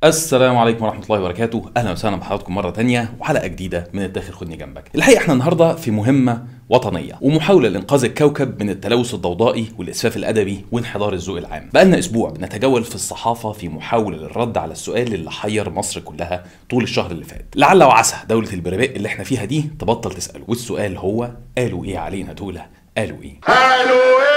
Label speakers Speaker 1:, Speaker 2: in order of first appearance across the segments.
Speaker 1: السلام عليكم ورحمة الله وبركاته، أهلا وسهلا بحضراتكم مرة تانية وحلقة جديدة من الداخل خدني جنبك. الحقيقة احنا النهاردة في مهمة وطنية ومحاولة لإنقاذ الكوكب من التلوث الضوضائي والإسفاف الأدبي وانحدار الذوق العام. بقالنا أسبوع بنتجول في الصحافة في محاولة للرد على السؤال اللي حير مصر كلها طول الشهر اللي فات. لعل وعسى دولة البرباء اللي احنا فيها دي تبطل تسأله، والسؤال هو قالوا إيه علينا دول؟ قالوا إيه؟
Speaker 2: قالوا ايه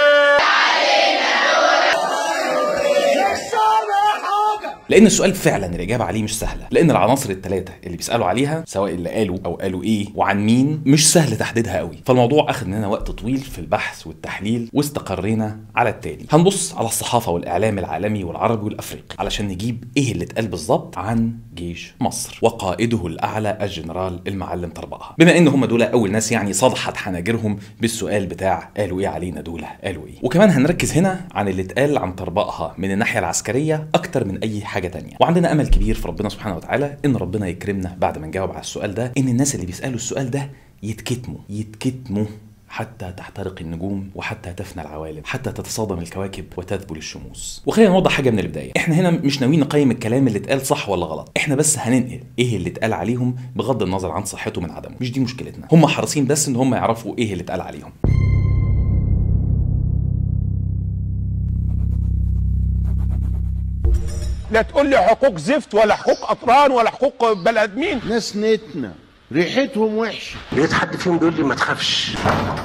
Speaker 1: لان السؤال فعلا الاجابه عليه مش سهله لان العناصر الثلاثه اللي بيسالوا عليها سواء اللي قالوا او قالوا ايه وعن مين مش سهل تحديدها قوي فالموضوع اخذ مننا وقت طويل في البحث والتحليل واستقرينا على التالي هنبص على الصحافه والاعلام العالمي والعربي والافريقي علشان نجيب ايه اللي اتقال بالظبط عن جيش مصر وقائده الاعلى الجنرال المعلم طربقها بما ان هم دول اول ناس يعني صدحت حناجرهم بالسؤال بتاع قالوا ايه علينا دول قالوا ايه وكمان هنركز هنا عن اللي اتقال عن طربقها من الناحيه العسكريه اكتر من اي حاجه تانية وعندنا امل كبير في ربنا سبحانه وتعالى ان ربنا يكرمنا بعد ما نجاوب على السؤال ده ان الناس اللي بيسالوا السؤال ده يتكتموا يتكتموا حتى تحترق النجوم وحتى تفنى العوالم حتى تتصادم الكواكب وتذبل الشموس وخلينا نوضح حاجه من البدايه احنا هنا مش ناويين نقيم الكلام اللي اتقال صح ولا غلط احنا بس هننقل ايه اللي اتقال عليهم بغض النظر عن صحته من عدمه مش دي مشكلتنا هم حريصين بس ان هم يعرفوا ايه اللي اتقال عليهم
Speaker 2: لا تقول لي حقوق زفت ولا حقوق اطران ولا حقوق بني ادمين
Speaker 3: ناس نتنا ريحتهم وحشه
Speaker 4: لقيت حد فيهم بيقول لي ما تخافش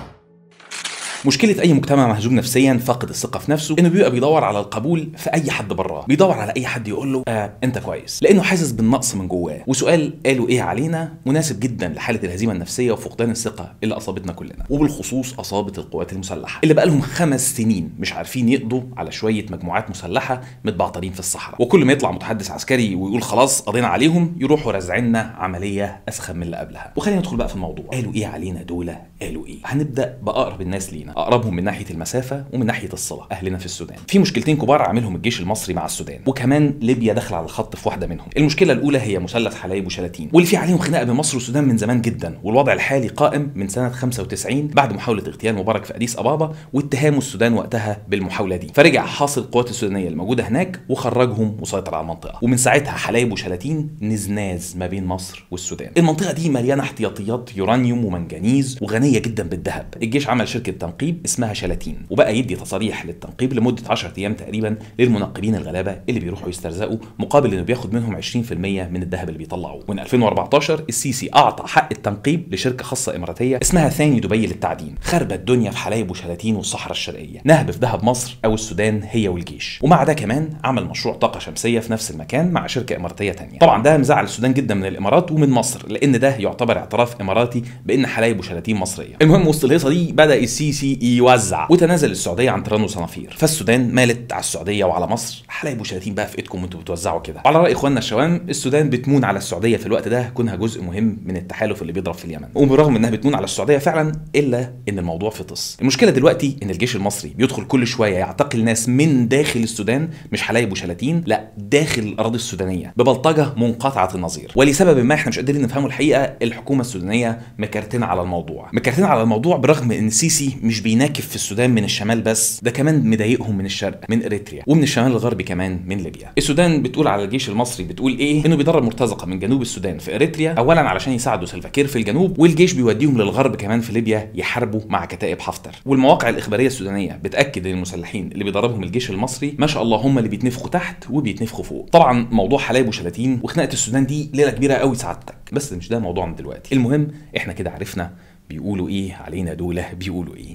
Speaker 1: مشكله اي مجتمع مهزوم نفسيا فاقد الثقه في نفسه انه بيبقى بيدور على القبول في اي حد براه بيدور على اي حد يقول له آه انت كويس لانه حاسس بالنقص من جواه وسؤال قالوا ايه علينا مناسب جدا لحاله الهزيمه النفسيه وفقدان الثقه اللي اصابتنا كلنا وبالخصوص اصابت القوات المسلحه اللي بقى لهم خمس سنين مش عارفين يقضوا على شويه مجموعات مسلحه متبعترين في الصحراء وكل ما يطلع متحدث عسكري ويقول خلاص قضينا عليهم يروحوا رازعيننا عمليه اسخن من اللي قبلها وخلينا ندخل بقى في الموضوع قالوا ايه علينا دول قالوا ايه هنبدا باقرب الناس لينا اقربهم من ناحيه المسافه ومن ناحيه الصله اهلنا في السودان في مشكلتين كبار عاملهم الجيش المصري مع السودان وكمان ليبيا داخله على الخط في واحده منهم المشكله الاولى هي مثلث حلايب وشلاتين واللي في عليهم خناقه بين مصر والسودان من زمان جدا والوضع الحالي قائم من سنه 95 بعد محاوله اغتيال مبارك في اديس ابابا واتهام السودان وقتها بالمحاوله دي فرجع حاصل القوات السودانيه الموجوده هناك وخرجهم وسيطر على المنطقه ومن ساعتها حلايب وشلاتين نزناز ما بين مصر والسودان المنطقه دي مليانه احتياطيات يورانيوم ومنجنيز وغنيه جدا بالذهب الجيش عمل شركه تنقيب اسمها شلاتين وبقى يدي تصاريح للتنقيب لمده 10 ايام تقريبا للمنقبين الغلابه اللي بيروحوا يسترزقوا مقابل انه بياخد منهم 20% من الذهب اللي بيطلعوه ومن 2014 السيسي اعطى حق التنقيب لشركه خاصه اماراتيه اسمها ثاني دبي للتعدين خربت الدنيا في حلايب وشلاتين والصحراء الشرقيه نهب في ذهب مصر او السودان هي والجيش ومع ده كمان عمل مشروع طاقه شمسيه في نفس المكان مع شركه اماراتيه تانية طبعا ده مزعل السودان جدا من الامارات ومن مصر لان ده يعتبر اعتراف اماراتي بان حلايب وشلاتين مصريه المهم وسط الهيصه دي بدا السيسي يوزع وتنازل السعوديه عن تيران وصنافير فالسودان مالت على السعوديه وعلى مصر حلايب وشلاتين بقى في ايدكم وانتوا بتوزعوا كده وعلى راي اخواننا الشوام السودان بتمون على السعوديه في الوقت ده كونها جزء مهم من التحالف اللي بيضرب في اليمن وبرغم انها بتمون على السعوديه فعلا الا ان الموضوع في طس المشكله دلوقتي ان الجيش المصري بيدخل كل شويه يعتقل ناس من داخل السودان مش حلايب وشلاتين لا داخل الاراضي السودانيه ببلطجه منقطعه النظير ولسبب ما احنا مش قادرين نفهمه الحقيقه الحكومه السودانيه مكرتنه على الموضوع مكرتنه على الموضوع برغم ان السيسي مش بيناكف في السودان من الشمال بس ده كمان مضايقهم من الشرق من اريتريا ومن الشمال الغربي كمان من ليبيا السودان بتقول على الجيش المصري بتقول ايه انه بيدرب مرتزقه من جنوب السودان في اريتريا اولا علشان يساعدوا سلفاكير في الجنوب والجيش بيوديهم للغرب كمان في ليبيا يحاربوا مع كتائب حفتر والمواقع الاخباريه السودانيه بتاكد ان المسلحين اللي بيدربهم الجيش المصري ما شاء الله هم اللي بيتنفخوا تحت وبيتنفخوا فوق طبعا موضوع حلايب وشلاتين وخناقه السودان دي ليله كبيره قوي سعادتك بس مش ده موضوعنا دلوقتي المهم احنا كده عرفنا بيقولوا ايه علينا دول بيقولوا ايه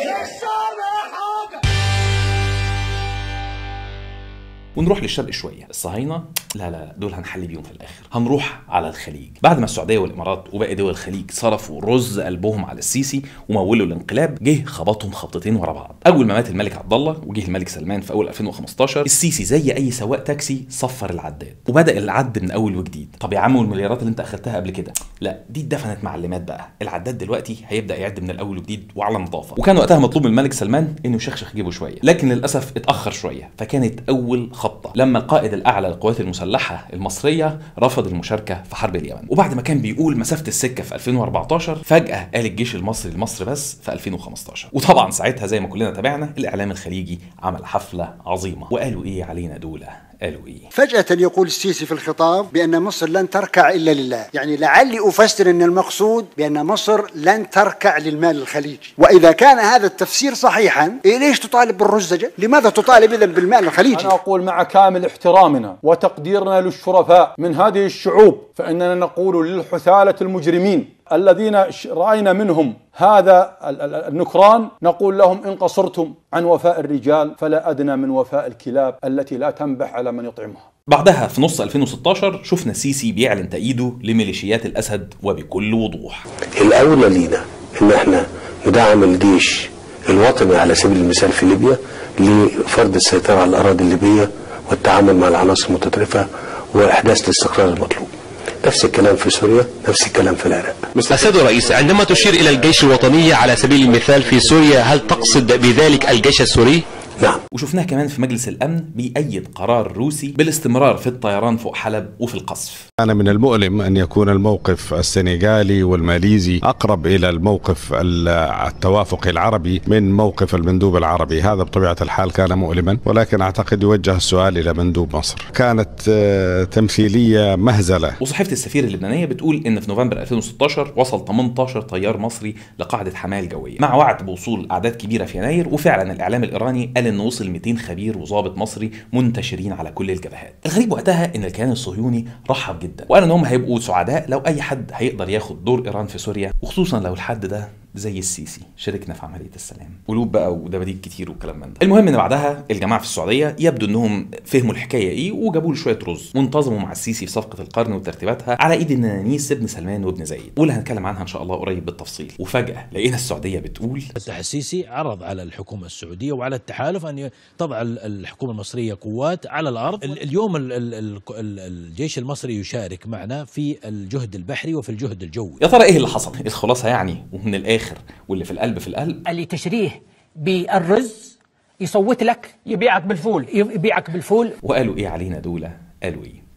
Speaker 1: ونروح للشرق شويه الصهاينه لا لا دول هنحل بيهم في الاخر هنروح على الخليج بعد ما السعوديه والامارات وباقي دول الخليج صرفوا رز قلبهم على السيسي ومولوا الانقلاب جه خبطهم خبطتين ورا بعض اول ما مات الملك عبد الله وجه الملك سلمان في اول 2015 السيسي زي اي سواق تاكسي صفر العداد وبدا العد من اول وجديد طب يا عم والمليارات اللي انت اخدتها قبل كده لا دي اتدفنت معلمات بقى العداد دلوقتي هيبدا يعد من الاول وجديد وعلى نظافه وكان وقتها مطلوب من الملك سلمان انه يشخشخ جيبه شويه لكن للاسف اتاخر شويه فكانت اول خبطه لما القائد الاعلى للقوات المسلحه المصريه رفض المشاركه في حرب اليمن وبعد ما كان بيقول مسافه السكه في 2014 فجاه قال الجيش المصري لمصر بس في 2015 وطبعا ساعتها زي ما كلنا تابعنا الاعلام الخليجي عمل حفله عظيمه وقالوا ايه علينا دول قالوا ايه
Speaker 5: فجأة يقول السيسي في الخطاب بأن مصر لن تركع إلا لله يعني لعلي أفسر أن المقصود بأن مصر لن تركع للمال الخليجي وإذا كان هذا التفسير صحيحا إيه ليش تطالب بالرزجة لماذا تطالب إذا بالمال الخليجي
Speaker 6: أنا أقول مع كامل احترامنا وتقديرنا للشرفاء من هذه الشعوب فإننا نقول للحثالة المجرمين الذين ش- رأينا منهم هذا ال- ال- النكران نقول لهم إن قصرتم عن وفاء الرجال فلا أدنى من وفاء الكلاب التي لا تنبح على من يطعمها
Speaker 1: بعدها في نص 2016 شفنا السيسي بيعلن تأييده لميليشيات الأسد وبكل وضوح
Speaker 4: الاولى لينا ان احنا ندعم الجيش الوطني على سبيل المثال في ليبيا لفرض السيطره على الاراضي الليبيه والتعامل مع العناصر المتطرفه واحداث الاستقرار المطلوب نفس الكلام في سوريا نفس الكلام في العراق
Speaker 7: السيد الرئيس عندما تشير إلى الجيش الوطني على سبيل المثال في سوريا هل تقصد بذلك الجيش السوري؟
Speaker 4: نعم
Speaker 1: وشفناه كمان في مجلس الأمن بيأيد قرار روسي بالاستمرار في الطيران فوق حلب وفي القصف
Speaker 8: كان من المؤلم أن يكون الموقف السنغالي والماليزي أقرب إلى الموقف ال- التوافقي العربي من موقف المندوب العربي هذا بطبيعة الحال كان مؤلما ولكن أعتقد يوجه السؤال إلى مندوب مصر كانت آه، تمثيلية مهزلة
Speaker 1: وصحيفة السفير اللبنانية بتقول إن في نوفمبر 2016 وصل 18 طيار مصري لقاعدة حماة الجوية مع وعد بوصول أعداد كبيرة في يناير وفعلا الإعلام الإيراني قال إن وصل 200 خبير وضابط مصري منتشرين على كل الجبهات الغريب وقتها إن الكيان الصهيوني رحب جدا وقال إن هم هيبقوا سعداء لو أي حد هيقدر ياخد دور إيران في سوريا وخصوصا لو الحد ده زي السيسي شاركنا في عمليه السلام قلوب بقى ودباديب كتير وكلام من ده المهم ان بعدها الجماعه في السعوديه يبدو انهم فهموا الحكايه ايه وجابوا له شويه رز وانتظموا مع السيسي في صفقه القرن وترتيباتها على ايد النانيس ابن سلمان وابن زايد واللي هنتكلم عنها ان شاء الله قريب بالتفصيل وفجاه لقينا السعوديه بتقول
Speaker 9: فتح السيسي عرض على الحكومة السعودية وعلى التحالف أن تضع ال- الحكومة المصرية قوات على الأرض ال- اليوم ال- ال- ال- ال- الجيش المصري يشارك معنا في الجهد البحري وفي الجهد الجوي
Speaker 1: يا ترى ايه اللي حصل الخلاصه يعني ومن الاخر واللي في القلب في القلب
Speaker 10: اللي تشريه بالرز يصوت لك يبيعك بالفول يبيعك بالفول
Speaker 1: وقالوا ايه علينا دول قالوا ايه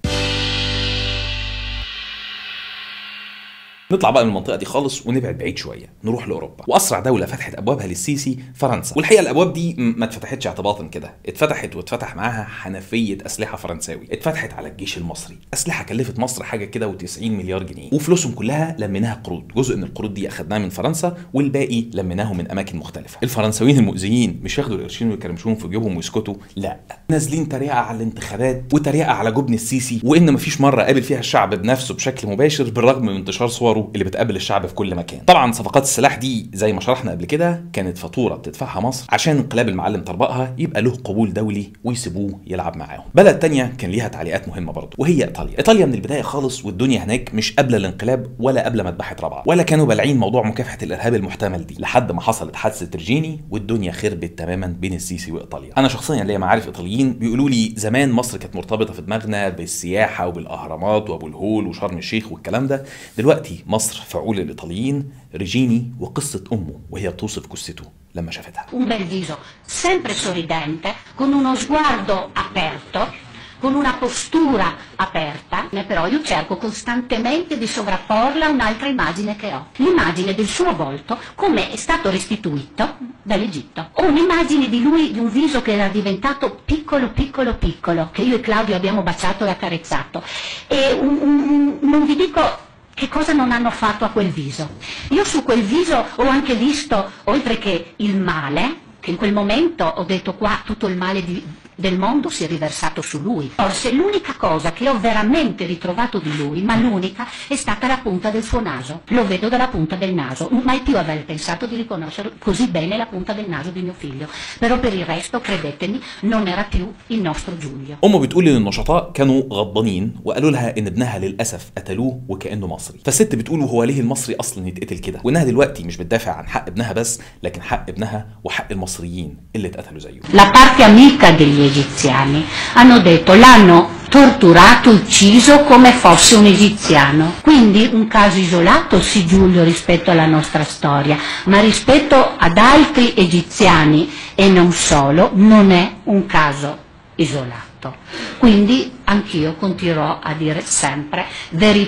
Speaker 1: نطلع بقى من المنطقه دي خالص ونبعد بعيد شويه نروح لاوروبا واسرع دوله فتحت ابوابها للسيسي فرنسا والحقيقه الابواب دي م- ما اتفتحتش اعتباطا كده اتفتحت واتفتح معاها حنفيه اسلحه فرنساوي اتفتحت على الجيش المصري اسلحه كلفت مصر حاجه كده و90 مليار جنيه وفلوسهم كلها لميناها قروض جزء من القروض دي اخدناها من فرنسا والباقي لميناه من اماكن مختلفه الفرنساويين المؤذيين مش ياخدوا القرشين ويكرمشوهم في جيوبهم ويسكتوا لا نازلين تريقه على الانتخابات وتريقه على جبن السيسي وان مفيش مره قابل فيها الشعب بنفسه بشكل مباشر بالرغم من انتشار صوره اللي بتقابل الشعب في كل مكان طبعا صفقات السلاح دي زي ما شرحنا قبل كده كانت فاتوره بتدفعها مصر عشان انقلاب المعلم طربقها يبقى له قبول دولي ويسيبوه يلعب معاهم بلد تانية كان ليها تعليقات مهمه برضه وهي ايطاليا ايطاليا من البدايه خالص والدنيا هناك مش قبل الانقلاب ولا قبل مذبحه رابعه ولا كانوا بالعين موضوع مكافحه الارهاب المحتمل دي لحد ما حصلت حادثه رجيني والدنيا خربت تماما بين السيسي وايطاليا انا شخصيا ليا معارف ايطاليين بيقولوا لي زمان مصر كانت مرتبطه في دماغنا بالسياحه وبالاهرامات وابو الهول وشرم الشيخ والكلام ده دلوقتي مصر في عقول الايطاليين ريجيني وقصه امه وهي بتوصف جثته لما شافتها
Speaker 11: un bel viso sempre sorridente, con uno sguardo aperto, con una postura aperta, Eh, però io cerco costantemente di sovrapporla a un'altra immagine che ho, l'immagine del suo volto come è stato restituito dall'Egitto. Ho un'immagine di lui, di un viso che era diventato piccolo, piccolo, piccolo, che io e Claudio abbiamo baciato e accarezzato. E un- un- un- non vi dico che cosa non hanno fatto a quel viso. Io su quel viso ho anche visto, oltre che il male, che in quel momento ho detto qua tutto il male di- del mondo si è riversato su lui. Forse l'unica cosa che ho veramente ritrovato di lui, ma l'unica, è stata la punta del suo naso. Lo vedo dalla punta del naso. Mai più avrei pensato di riconoscere così bene la punta del naso di mio figlio. Però per il resto, credetemi, non era più il nostro Giulio.
Speaker 1: امه بتقول ان النشطاء كانوا غضبانين وقالوا لها ان ابنها للاسف قتلوه وكانه مصري فالست بتقول هو ليه المصري اصلا يتقتل كده وانها دلوقتي مش بتدافع عن حق ابنها بس لكن حق ابنها وحق المصريين اللي اتقتلوا زيه
Speaker 11: La parte amica degli egiziani hanno detto l'hanno torturato, ucciso come fosse un egiziano. Quindi un caso isolato sì Giulio rispetto alla nostra storia, ma rispetto ad altri egiziani e non solo non è un caso isolato. Quindi anch'io continuerò a dire sempre verità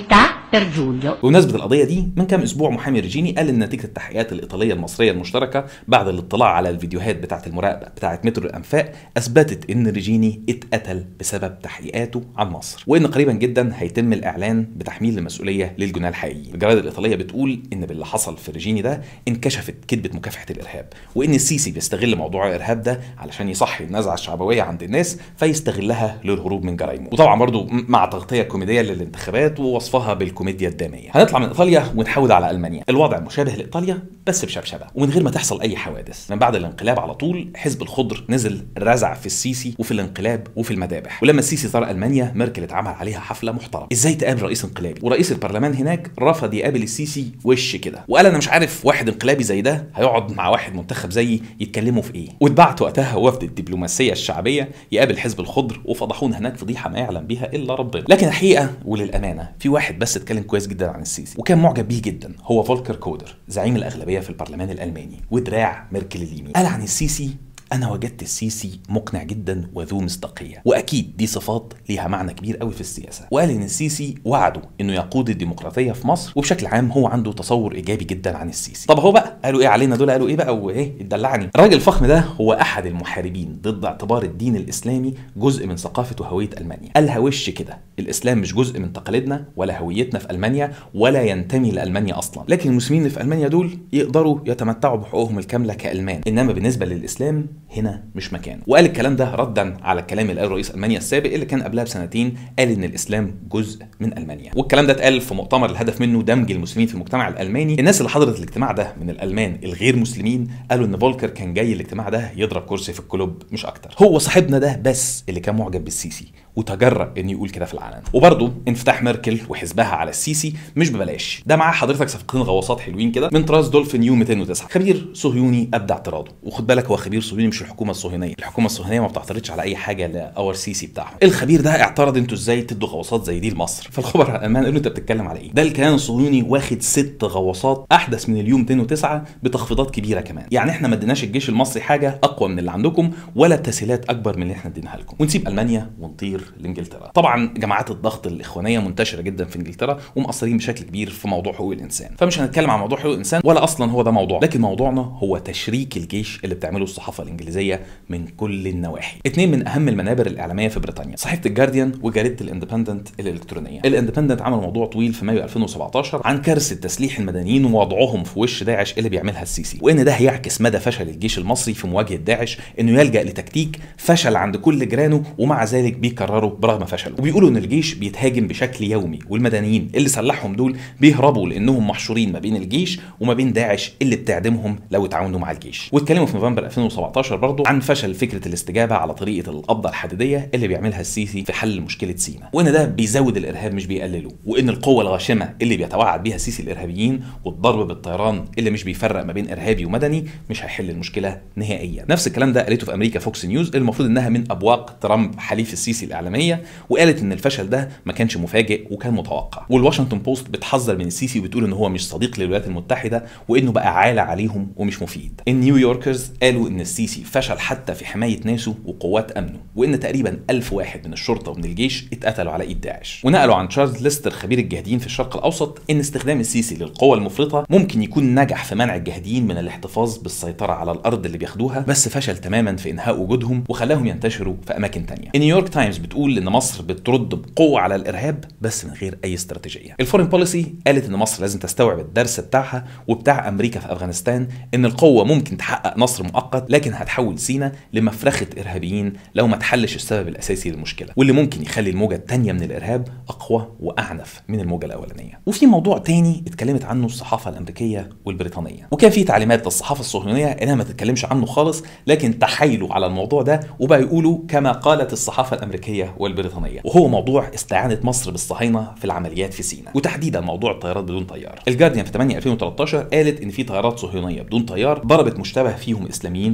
Speaker 11: per Giulio.
Speaker 1: بمناسبه القضيه دي من كام اسبوع محامي ريجيني قال ان نتيجه التحقيقات الايطاليه المصريه المشتركه بعد الاطلاع على الفيديوهات بتاعه المراقبه بتاعه مترو الانفاق اثبتت ان ريجيني اتقتل بسبب تحقيقاته عن مصر وان قريبا جدا هيتم الاعلان بتحميل المسؤوليه للجناه الحقيقيين الجرايد الايطاليه بتقول ان باللي حصل في ريجيني ده انكشفت كذبه مكافحه الارهاب وان السيسي بيستغل موضوع الارهاب ده علشان يصحي النزعه الشعبويه عند الناس فيستغلها للهروب من جرايمه وطبعا برضو مع تغطيه كوميديه للانتخابات ووصفها بالكوميديا الداميه هنطلع من ايطاليا ونحود على المانيا الوضع مشابه لايطاليا بس بشبشبه ومن غير ما تحصل اي حوادث من بعد الانقلاب على طول حزب الخضر نزل رزع في السيسي وفي الانقلاب وفي المذابح ولما السيسي زار المانيا ميركل اتعمل عليها حفله محترمه ازاي تقابل رئيس انقلابي ورئيس البرلمان هناك رفض يقابل السيسي وش كده وقال انا مش عارف واحد انقلابي زي ده هيقعد مع واحد منتخب زيي يتكلموا في ايه واتبعت وقتها وفد الدبلوماسيه الشعبيه يقابل حزب الخضر وفضحونا هناك فضيحه ما يعلم بها الا ربنا لكن الحقيقه وللامانه في واحد بس اتكلم كويس جدا عن السيسي وكان معجب بيه جدا هو فولكر كودر زعيم الاغلبيه في البرلمان الالماني ودراع ميركل اليمين قال عن السيسي انا وجدت السيسي مقنع جدا وذو مصداقيه واكيد دي صفات ليها معنى كبير قوي في السياسه وقال ان السيسي وعده انه يقود الديمقراطيه في مصر وبشكل عام هو عنده تصور ايجابي جدا عن السيسي طب هو بقى قالوا ايه علينا دول قالوا ايه بقى وايه اتدلعني الراجل الفخم ده هو احد المحاربين ضد اعتبار الدين الاسلامي جزء من ثقافه وهويه المانيا قالها وش كده الاسلام مش جزء من تقاليدنا ولا هويتنا في المانيا ولا ينتمي لالمانيا اصلا لكن المسلمين اللي في المانيا دول يقدروا يتمتعوا بحقوقهم الكامله كالمان انما بالنسبه للاسلام هنا مش مكان وقال الكلام ده ردا على الكلام اللي قاله رئيس المانيا السابق اللي كان قبلها بسنتين قال ان الاسلام جزء من المانيا والكلام ده اتقال في مؤتمر الهدف منه دمج المسلمين في المجتمع الالماني الناس اللي حضرت الاجتماع ده من الالمان الغير مسلمين قالوا ان فولكر كان جاي الاجتماع ده يضرب كرسي في الكلوب مش اكتر هو صاحبنا ده بس اللي كان معجب بالسيسي وتجرأ انه يقول كده في العلن وبرضه انفتاح ميركل وحزبها على السيسي مش ببلاش ده معاه حضرتك صفقتين غواصات حلوين كده من طراز دولفين يو 209 خبير صهيوني ابدع اعتراضه وخد بالك هو خبير صهيوني مش الحكومه الصهيونيه الحكومه الصهيونيه ما بتعترضش على اي حاجه لاور سيسي بتاعهم الخبير ده اعترض انتوا ازاي تدوا غواصات زي دي لمصر فالخبراء الالمان قالوا انت بتتكلم على ايه ده الكيان الصهيوني واخد ست غواصات احدث من اليو 209 بتخفيضات كبيره كمان يعني احنا ما اديناش الجيش المصري حاجه اقوى من اللي عندكم ولا تسهيلات اكبر من اللي احنا اديناها لكم ونسيب المانيا ونطير لانجلترا طبعا جماعات الضغط الاخوانيه منتشره جدا في انجلترا ومأثرين بشكل كبير في موضوع حقوق الانسان فمش هنتكلم عن موضوع حقوق الانسان ولا اصلا هو ده موضوع لكن موضوعنا هو تشريك الجيش اللي بتعمله الصحافه الانجليزيه من كل النواحي اثنين من اهم المنابر الاعلاميه في بريطانيا صحيفه الجارديان وجريده الاندبندنت الالكترونيه الاندبندنت عمل موضوع طويل في مايو 2017 عن كارثه تسليح المدنيين ووضعهم في وش داعش اللي بيعملها السيسي وان ده هيعكس مدى فشل الجيش المصري في مواجهه داعش انه يلجا لتكتيك فشل عند كل جيرانه ومع ذلك بيكرروا برغم فشله وبيقولوا ان الجيش بيتهاجم بشكل يومي والمدنيين اللي سلحهم دول بيهربوا لانهم محشورين ما بين الجيش وما بين داعش اللي بتعدمهم لو اتعاونوا مع الجيش واتكلموا في نوفمبر 2017 برضه عن فشل فكره الاستجابه على طريقه القبضه الحديديه اللي بيعملها السيسي في حل مشكله سيناء وان ده بيزود الارهاب مش بيقلله وان القوه الغاشمه اللي بيتوعد بيها السيسي الارهابيين والضرب بالطيران اللي مش بيفرق ما بين ارهابي ومدني مش هيحل المشكله نهائيا نفس الكلام ده قالته في امريكا فوكس نيوز المفروض انها من ابواق ترامب حليف السيسي الاعلاميه وقالت ان الفشل ده ما كانش مفاجئ وكان متوقع والواشنطن بوست بتحذر من السيسي وبتقول ان هو مش صديق للولايات المتحده وانه بقى عالة عليهم ومش مفيد النيويوركرز قالوا ان السيسي فشل حتى في حمايه ناسه وقوات امنه وان تقريبا ألف واحد من الشرطه ومن الجيش اتقتلوا على ايد داعش ونقلوا عن تشارلز ليستر خبير الجهاديين في الشرق الاوسط ان استخدام السيسي للقوه المفرطه ممكن يكون نجح في منع الجهاديين من الاحتفاظ بالسيطره على الارض اللي بياخدوها بس فشل تماما في انهاء وجودهم وخلاهم ينتشروا في اماكن تانية نيويورك تايمز بتقول ان مصر بترد بقوه على الارهاب بس من غير اي استراتيجيه الفورين بوليسي قالت ان مصر لازم تستوعب الدرس بتاعها وبتاع امريكا في افغانستان ان القوه ممكن تحقق نصر مؤقت لكن هتحول سينا لمفرخه ارهابيين لو ما تحلش السبب الاساسي للمشكله واللي ممكن يخلي الموجه الثانيه من الارهاب اقوى واعنف من الموجه الاولانيه وفي موضوع تاني اتكلمت عنه الصحافه الامريكيه والبريطانيه وكان في تعليمات للصحافه الصهيونيه انها ما تتكلمش عنه خالص لكن تحايلوا على الموضوع ده وبقى يقولوا كما قالت الصحافه الامريكيه والبريطانيه وهو موضوع استعانه مصر بالصهاينه في العمليات في سيناء وتحديدا موضوع الطيارات بدون طيار الجارديان في 8 2013 قالت ان في طيارات صهيونيه بدون طيار ضربت مشتبه فيهم اسلاميين في مصر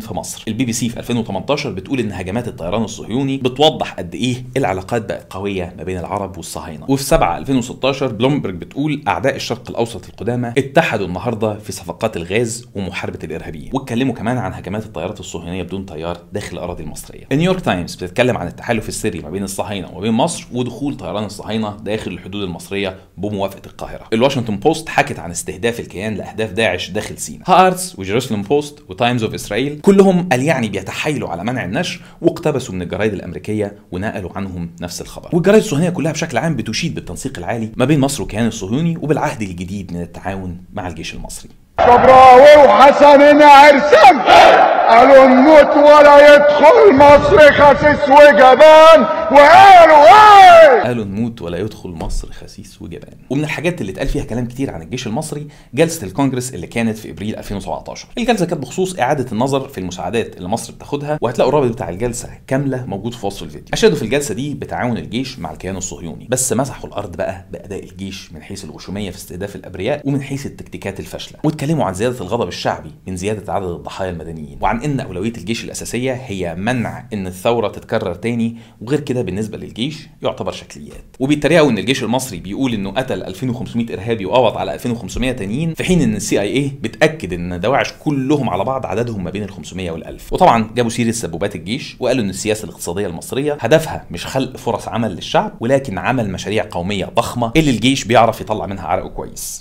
Speaker 1: البي بي سي في 2018 بتقول ان هجمات الطيران الصهيوني بتوضح قد ايه العلاقات بقت قويه ما بين العرب والصهاينه وفي 7 2016 بلومبرج بتقول اعداء الشرق الاوسط القدامى اتحدوا النهارده في صفقات الغاز ومحاربه الارهابيين واتكلموا كمان عن هجمات الطيارات الصهيونيه بدون طيار داخل الاراضي المصريه نيويورك تايمز بتتكلم عن التحالف السري ما بين الصهاينه وما بين مصر ودخول طيران الصهاينه داخل الحدود المصريه بموافقه القاهره الواشنطن بوست حكت عن استهداف الكيان لاهداف داعش داخل سيناء هارتس وجيروسلم بوست وتايمز اوف اسرائيل كلهم قال يعني بيتحايلوا على منع النشر واقتبسوا من الجرايد الامريكيه ونقلوا عنهم نفس الخبر والجرايد الصهيونيه كلها بشكل عام بتشيد بالتنسيق العالي ما بين مصر والكيان الصهيوني وبالعهد الجديد من التعاون مع الجيش المصري
Speaker 12: شبراوي وحسن عرسان قالوا نموت ولا يدخل مصر خسيس وجبان وقالوا ايه
Speaker 1: قالوا نموت ولا يدخل مصر خسيس وجبان ومن الحاجات اللي اتقال فيها كلام كتير عن الجيش المصري جلسه الكونجرس اللي كانت في ابريل 2017 الجلسه كانت بخصوص اعاده النظر في المساعدات اللي مصر بتاخدها وهتلاقوا الرابط بتاع الجلسه كامله موجود في وصف الفيديو اشادوا في الجلسه دي بتعاون الجيش مع الكيان الصهيوني بس مسحوا الارض بقى باداء الجيش من حيث الغشوميه في استهداف الابرياء ومن حيث التكتيكات الفاشله واتكلموا عن زياده الغضب الشعبي من زياده عدد الضحايا المدنيين وعن ان اولويه الجيش الاساسيه هي منع ان الثوره تتكرر تاني وغير كده بالنسبه للجيش يعتبر شكليات وبيتريقوا ان الجيش المصري بيقول انه قتل 2500 ارهابي وقبض على 2500 تانيين في حين ان السي اي اي بتاكد ان دواعش كلهم على بعض عددهم ما بين ال 500 وال 1000 وطبعا جابوا سيره سبوبات الجيش وقالوا ان السياسه الاقتصاديه المصريه هدفها مش خلق فرص عمل للشعب ولكن عمل مشاريع قوميه ضخمه اللي الجيش بيعرف يطلع منها عرقه كويس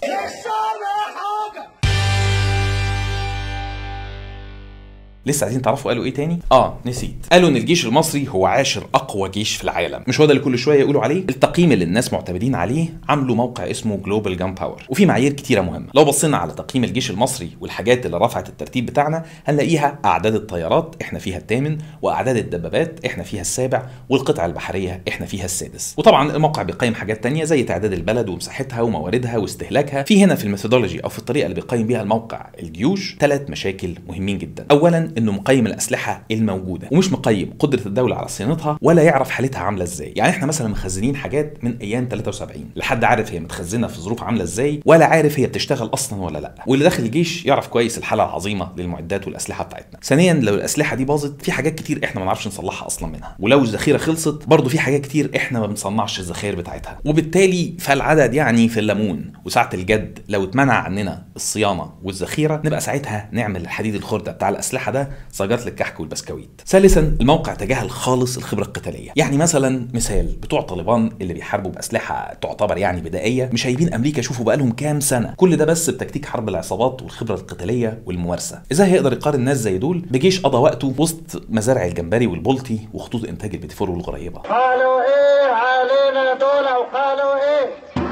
Speaker 1: لسه عايزين تعرفوا قالوا ايه تاني؟ اه نسيت قالوا ان الجيش المصري هو عاشر اقوى جيش في العالم مش هو ده اللي كل شويه يقولوا عليه التقييم اللي الناس معتمدين عليه عملوا موقع اسمه جلوبال جان باور وفي معايير كتيره مهمه لو بصينا على تقييم الجيش المصري والحاجات اللي رفعت الترتيب بتاعنا هنلاقيها اعداد الطيارات احنا فيها الثامن واعداد الدبابات احنا فيها السابع والقطع البحريه احنا فيها السادس وطبعا الموقع بيقيم حاجات تانية زي تعداد البلد ومساحتها ومواردها واستهلاكها في هنا في الميثودولوجي او في الطريقه اللي بيقيم بيها الموقع الجيوش ثلاث مشاكل مهمين جدا اولا انه مقيم الاسلحه الموجوده ومش مقيم قدره الدوله على صيانتها ولا يعرف حالتها عامله ازاي يعني احنا مثلا مخزنين حاجات من ايام 73 لحد عارف هي متخزنه في ظروف عامله ازاي ولا عارف هي بتشتغل اصلا ولا لا واللي داخل الجيش يعرف كويس الحاله العظيمه للمعدات والاسلحه بتاعتنا ثانيا لو الاسلحه دي باظت في حاجات كتير احنا ما نعرفش نصلحها اصلا منها ولو الذخيره خلصت برضه في حاجات كتير احنا ما بنصنعش الذخائر بتاعتها وبالتالي فالعدد يعني في الليمون وساعه الجد لو اتمنع عننا الصيانه والذخيره نبقى ساعتها نعمل الحديد الخردة بتاع الاسلحه ده صاجات للكحك والبسكويت ثالثا الموقع تجاهل خالص الخبره القتاليه يعني مثلا مثال بتوع طالبان اللي بيحاربوا باسلحه تعتبر يعني بدائيه مش هايبين امريكا شوفوا بقالهم كام سنه كل ده بس بتكتيك حرب العصابات والخبره القتاليه والممارسه ازاي هيقدر يقارن ناس زي دول بجيش قضى وقته وسط مزارع الجمبري والبلطي وخطوط انتاج البتفور والغريبه
Speaker 12: قالوا ايه علينا دول وقالوا ايه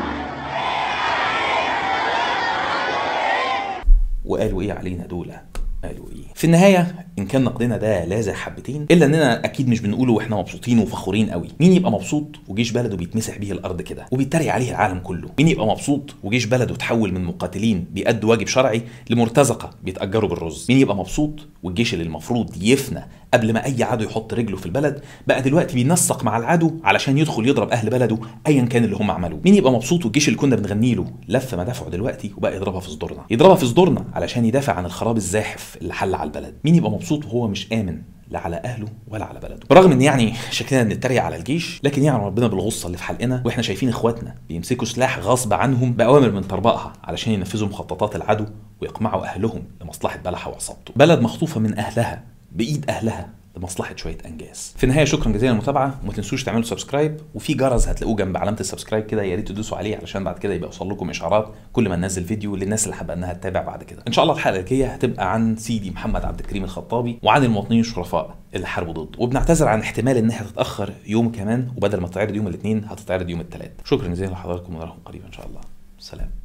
Speaker 1: وقالوا ايه علينا دول قالوا ايه في النهايه ان كان نقدنا ده لاذع حبتين الا اننا اكيد مش بنقوله واحنا مبسوطين وفخورين قوي مين يبقى مبسوط وجيش بلده بيتمسح بيه الارض كده وبيتريق عليه العالم كله مين يبقى مبسوط وجيش بلده تحول من مقاتلين بيأدوا واجب شرعي لمرتزقه بيتاجروا بالرز مين يبقى مبسوط والجيش اللي المفروض يفنى قبل ما اي عدو يحط رجله في البلد بقى دلوقتي بينسق مع العدو علشان يدخل يضرب اهل بلده ايا كان اللي هم عملوه مين يبقى مبسوط والجيش اللي كنا بنغني له لف مدافعه دلوقتي وبقى يضربها في صدورنا يضربها في صدورنا علشان يدافع عن الخراب الزاحف اللي حل على البلد مين يبقى مبسوط وهو مش امن لا على اهله ولا على بلده برغم ان يعني شكلنا بنتريق على الجيش لكن يعلم ربنا بالغصه اللي في حلقنا واحنا شايفين اخواتنا بيمسكوا سلاح غصب عنهم باوامر من طربقها علشان ينفذوا مخططات العدو ويقمعوا اهلهم لمصلحه بلحه وعصابته بلد مخطوفه من اهلها بايد اهلها لمصلحه شويه انجاز في النهايه شكرا جزيلا للمتابعه وما تنسوش تعملوا سبسكرايب وفي جرس هتلاقوه جنب علامه السبسكرايب كده يا ريت تدوسوا عليه علشان بعد كده يبقى يوصل لكم اشعارات كل ما ننزل فيديو للناس اللي حابه انها تتابع بعد كده ان شاء الله الحلقه الجايه هتبقى عن سيدي محمد عبد الكريم الخطابي وعن المواطنين الشرفاء اللي حاربوا ضده وبنعتذر عن احتمال انها تتاخر يوم كمان وبدل ما تتعرض يوم الاثنين هتتعرض يوم الثلاث شكرا جزيلا لحضراتكم ونراكم قريبا ان شاء الله سلام